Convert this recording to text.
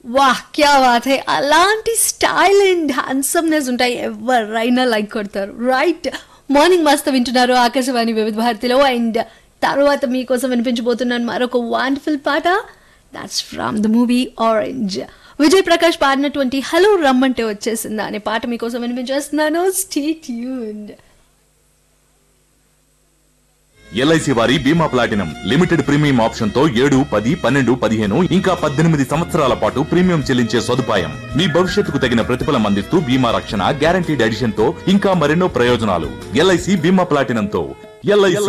వాహ్ క్యా బాత్ హై అలాంటి స్టైల్ అండ్ హ్యాండ్సమ్నెస్ ఉంటాయి ఎవరైనా లైక్ కొడతారు రైట్ మార్నింగ్ మస్తు వింటున్నారు ఆకాశవాణి వివిధ భారతిలో అండ్ తర్వాత మీకోసం వినిపించబోతున్నాను మరొక వండర్ఫుల్ పాట that's from the movie Orange Vijay Prakash పాడినటువంటి హలో రమ్మంటే వచ్చేసిందా అనే పాట మీకోసం వినిపించేస్తున్నాను స్టే ట్యూన్డ్ ఎల్ఐసి వారి బీమా ప్లాటినం లిమిటెడ్ ప్రీమియం ఆప్షన్ తో ఏడు పది పన్నెండు పదిహేను ఇంకా పద్దెనిమిది సంవత్సరాల పాటు ప్రీమియం చెల్లించే సదుపాయం మీ భవిష్యత్తుకు తగిన ప్రతిఫలం అందిస్తూ బీమా రక్షణ గ్యారంటీడ్ ఎడిషన్ తో ఇంకా మరెన్నో ప్రయోజనాలు ఎల్ఐసి బీమా ప్లాటినం తో ఎల్ఐసి